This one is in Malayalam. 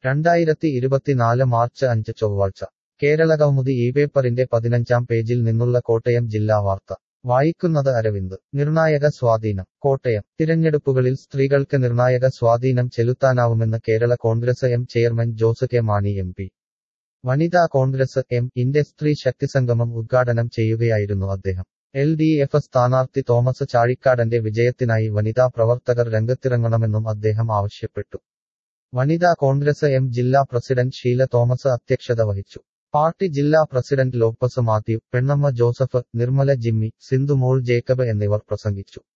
രണ്ടായിരത്തി ഇരുപത്തിനാല് മാർച്ച് അഞ്ച് ചൊവ്വാഴ്ച കേരളകൗമുദി ഈ പേപ്പറിന്റെ പതിനഞ്ചാം പേജിൽ നിന്നുള്ള കോട്ടയം ജില്ലാ വാർത്ത വായിക്കുന്നത് അരവിന്ദ് നിർണായക സ്വാധീനം കോട്ടയം തിരഞ്ഞെടുപ്പുകളിൽ സ്ത്രീകൾക്ക് നിർണായക സ്വാധീനം ചെലുത്താനാവുമെന്ന് Kerala Congress M chairman Jose K Mani M P വനിതാ കോൺഗ്രസ് എം ഇന്റെ സ്ത്രീ ശക്തിസംഗമം ഉദ്ഘാടനം ചെയ്യുകയായിരുന്നു അദ്ദേഹം എൽ ഡി എഫ് സ്ഥാനാർത്ഥി തോമസ് ചാഴിക്കാടന്റെ വിജയത്തിനായി വനിതാ പ്രവർത്തകർ രംഗത്തിറങ്ങണമെന്നും അദ്ദേഹം ആവശ്യപ്പെട്ടു വനിതാ കോൺഗ്രസ് എം ജില്ലാ പ്രസിഡന്റ് ഷീല തോമസ് അധ്യക്ഷത വഹിച്ചു പാർട്ടി ജില്ലാ പ്രസിഡന്റ് ലോപ്പസ് മാത്യു പെണ്ണമ്മ ജോസഫ് നിർമ്മല ജിമ്മി സിന്ധുമോൾ ജേക്കബ് എന്നിവർ പ്രസംഗിച്ചു